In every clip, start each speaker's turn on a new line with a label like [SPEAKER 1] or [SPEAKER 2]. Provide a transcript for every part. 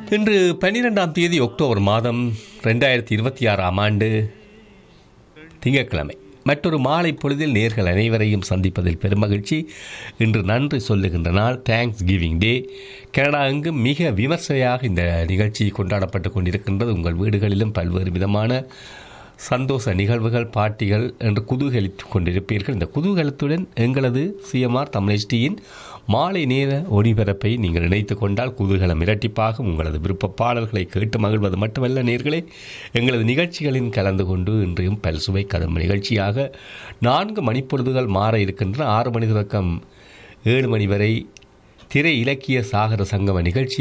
[SPEAKER 1] இன்று பன்னிரெண்டாம் தேதி அக்டோபர் மாதம் ரெண்டாயிரத்தி இருபத்தி ஆறாம் ஆண்டு திங்கட்கிழமை மற்றொரு மாலை பொழுதில் நேர்கள் அனைவரையும் சந்திப்பதில் பெருமகிழ்ச்சி இன்று நன்றி சொல்லுகின்ற நாள் தேங்க்ஸ் கிவிங் டே கனடா எங்கும் மிக விமர்சையாக இந்த நிகழ்ச்சி கொண்டாடப்பட்டு கொண்டிருக்கின்றது உங்கள் வீடுகளிலும் பல்வேறு விதமான சந்தோஷ நிகழ்வுகள் பாட்டிகள் என்று குதூகலித்துக் கொண்டிருப்பீர்கள் இந்த குதூகலத்துடன் எங்களது சிஎம்ஆர் தமிழ்டியின் மாலை நேர ஒளிபரப்பை நீங்கள் இணைத்துக் கொண்டால் குதூகலம் இரட்டிப்பாக உங்களது விருப்ப பாடல்களை கேட்டு மகிழ்வது மட்டுமல்ல நேர்களே எங்களது நிகழ்ச்சிகளின் கலந்து கொண்டு இன்றையும் பல்சுவை கதம் நிகழ்ச்சியாக நான்கு மணிப்பொழுதுகள் மாற இருக்கின்றன ஆறு மணி தொடக்கம் ஏழு மணி வரை திரை இலக்கிய சாகர சங்கம நிகழ்ச்சி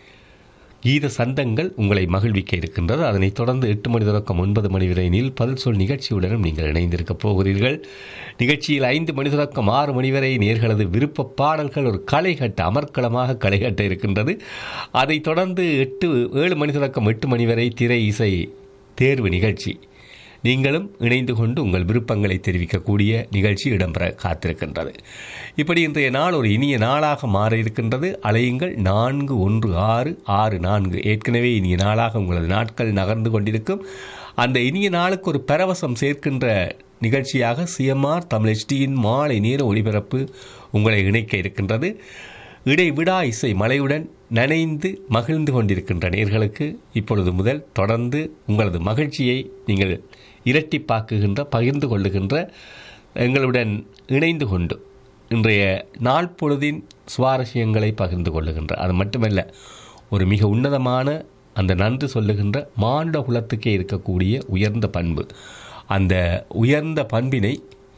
[SPEAKER 1] கீத சந்தங்கள் உங்களை மகிழ்விக்க இருக்கின்றது அதனைத் தொடர்ந்து எட்டு மணி தொடக்கம் ஒன்பது மணி வரை நீல் பதில் சொல் நிகழ்ச்சியுடனும் நீங்கள் இணைந்திருக்கப் போகிறீர்கள் நிகழ்ச்சியில் ஐந்து மணி தொடக்கம் ஆறு மணி வரை நேர்களது விருப்ப பாடல்கள் ஒரு களைகட்ட அமர்க்களமாக களைகட்ட இருக்கின்றது அதைத் தொடர்ந்து எட்டு ஏழு மணி தொடக்கம் எட்டு மணி வரை திரை இசை தேர்வு நிகழ்ச்சி நீங்களும் இணைந்து கொண்டு உங்கள் விருப்பங்களை தெரிவிக்கக்கூடிய நிகழ்ச்சி இடம்பெற காத்திருக்கின்றது இப்படி இன்றைய நாள் ஒரு இனிய நாளாக மாற இருக்கின்றது அலையுங்கள் நான்கு ஒன்று ஆறு ஆறு நான்கு ஏற்கனவே இனிய நாளாக உங்களது நாட்கள் நகர்ந்து கொண்டிருக்கும் அந்த இனிய நாளுக்கு ஒரு பரவசம் சேர்க்கின்ற நிகழ்ச்சியாக சிஎம்ஆர் தமிழ் HDயின் மாலை நேர ஒளிபரப்பு உங்களை இணைக்க இருக்கின்றது இடைவிடா இசை மலையுடன் நனைந்து மகிழ்ந்து கொண்டிருக்கின்ற நேர்களுக்கு இப்பொழுது முதல் தொடர்ந்து உங்களது மகிழ்ச்சியை நீங்கள் இரட்டிப்பாக்குகின்ற பகிர்ந்து கொள்ளுகின்ற எங்களுடன் இணைந்து கொண்டு இன்றைய நாள் பொழுதின் சுவாரஸ்யங்களை பகிர்ந்து கொள்ளுகின்ற அது மட்டுமல்ல ஒரு மிக உன்னதமான அந்த நன்றி சொல்லுகின்ற மானுட குலத்துக்கே இருக்கக்கூடிய உயர்ந்த பண்பு அந்த உயர்ந்த பண்பினை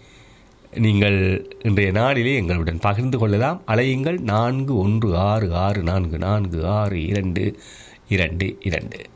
[SPEAKER 1] நீங்கள் இன்றைய நாளிலே எங்களுடன் பகிர்ந்து கொள்ளலாம் அலையுங்கள் நான்கு ஒன்று ஆறு ஆறு நான்கு நான்கு ஆறு இரண்டு இரண்டு இரண்டு